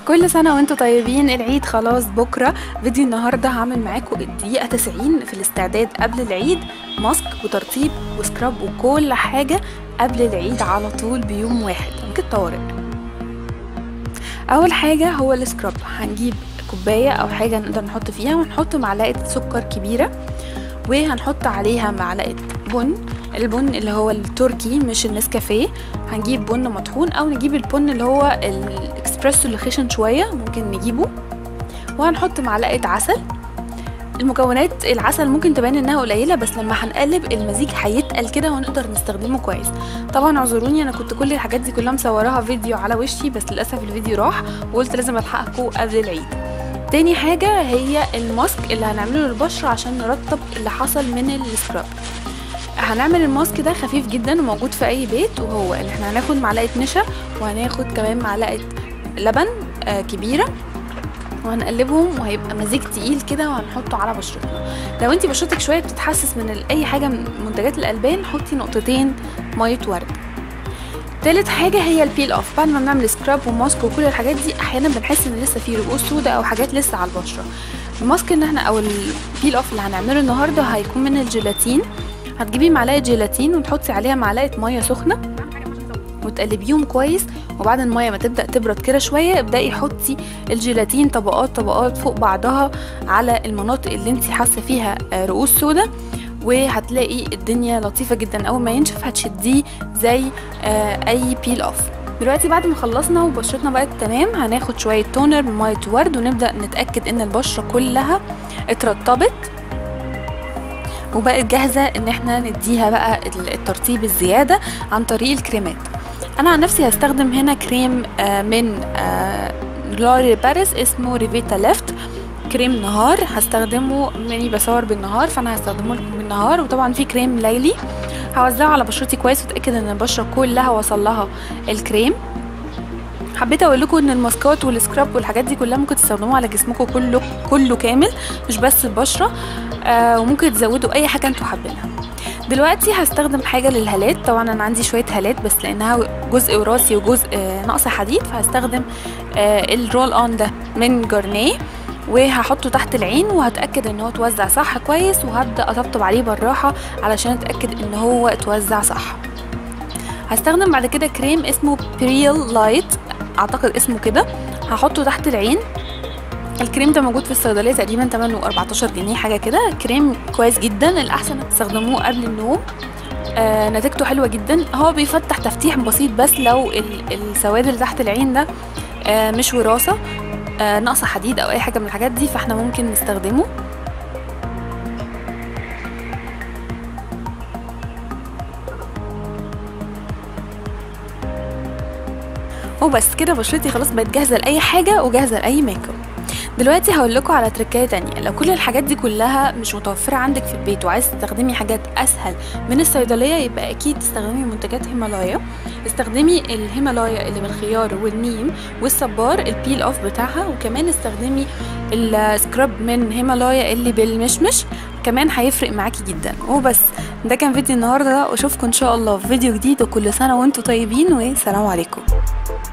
كل سنة وانتم طيبين العيد خلاص بكرة فيديو النهاردة هعمل معاكم الدقيقة 90 في الاستعداد قبل العيد ماسك وترطيب وسكراب وكل حاجة قبل العيد على طول بيوم واحد ممكن طوارئ أول حاجة هو السكراب هنجيب كوباية أو حاجة نقدر نحط فيها ونحط معلقة سكر كبيرة وهنحط عليها معلقة بن البن اللي هو التركي مش النسكافيه هنجيب بن مطحون او نجيب البن اللي هو الاكسبريسو اللي خشن شويه ممكن نجيبه وهنحط معلقه عسل المكونات العسل ممكن تبان انها قليله بس لما هنقلب المزيج هيتقل كده وهنقدر نستخدمه كويس طبعا اعذروني انا كنت كل الحاجات دي كلها مصوراها فيديو على وشي بس للاسف الفيديو راح وقلت لازم الحقكم قبل العيد تاني حاجة هي الماسك اللي هنعمله للبشرة عشان نرطب اللي حصل من السكراب هنعمل الماسك ده خفيف جدا وموجود في اي بيت وهو ان احنا هناخد معلقه نشا وهناخد كمان معلقه لبن آه كبيره وهنقلبهم وهيبقى مزيج تقيل كده وهنحطه على بشرتنا لو انتي بشرتك شويه بتتحسس من اي حاجه من منتجات الالبان حطي نقطتين ميه ورد تالت حاجة هي البيل اوف بعد ما بنعمل سكراب وماسك وكل الحاجات دي احيانا بنحس ان لسه في رؤوس سوداء او حاجات لسه على البشرة الماسك اللي احنا او البيل اوف اللي هنعمله النهاردة هيكون من الجيلاتين هتجيبي معلقه جيلاتين وتحطي عليها معلقه ميه سخنه وتقلبيهم كويس وبعد الميه ما تبدا تبرد كده شويه ابداي حطي الجيلاتين طبقات طبقات فوق بعضها على المناطق اللي انت حاسه فيها رؤوس سودا وهتلاقي الدنيا لطيفه جدا اول ما ينشف هتشديه زي اي بيل اوف دلوقتي بعد ما خلصنا وبشرتنا بقت تمام هناخد شويه تونر بميه ورد ونبدا نتاكد ان البشره كلها اترطبت وبقت جاهزة ان احنا نديها بقى الترطيب الزيادة عن طريق الكريمات انا عن نفسي هستخدم هنا كريم من لوري باريس اسمه ريفيتا ليفت كريم نهار هستخدمه مني بصور بالنهار فانا هستخدمه لكم بالنهار وطبعا في كريم ليلي هوزعه على بشرتي كويس واتاكد ان البشره كلها وصل لها الكريم حبيت اقول لكم ان الماسكات والسكراب والحاجات دي كلها ممكن تستخدموها على جسمكم كله كله كامل مش بس البشره آه وممكن تزودوا اي حاجه انتوا حابينها دلوقتي هستخدم حاجه للهالات طبعا انا عندي شويه هالات بس لانها جزء وراثي وجزء آه نقص حديد فهستخدم آه الرول اون ده من جارنيه وهحطه تحت العين وهتاكد ان هو اتوزع صح كويس وهبدا اطبطب عليه بالراحه علشان اتاكد ان هو اتوزع صح هستخدم بعد كده كريم اسمه بريل لايت اعتقد اسمه كده هحطه تحت العين الكريم ده موجود في الصيدليه تقريبا 8 14 جنيه حاجه كده كريم كويس جدا الاحسن تستخدموه قبل النوم آه نتيجته حلوه جدا هو بيفتح تفتيح بسيط بس لو السواد اللي تحت العين ده آه مش وراثه آه نقص حديد او اي حاجه من الحاجات دي فاحنا ممكن نستخدمه وبس كده بشرتي خلاص بقت جاهزه لاي حاجه وجاهزه لاي ميك اب دلوقتي هقول لكم على تركايه تانية لو كل الحاجات دي كلها مش متوفره عندك في البيت وعايز تستخدمي حاجات اسهل من الصيدليه يبقى اكيد تستخدمي منتجات هيمالايا استخدمي الهيمالايا اللي بالخيار والنيم والصبار البيل اوف بتاعها وكمان استخدمي السكراب من هيمالايا اللي بالمشمش كمان هيفرق معاكي جدا وبس ده كان فيديو النهارده واشوفكم ان شاء الله في فيديو جديد وكل سنه وانتم طيبين والسلام عليكم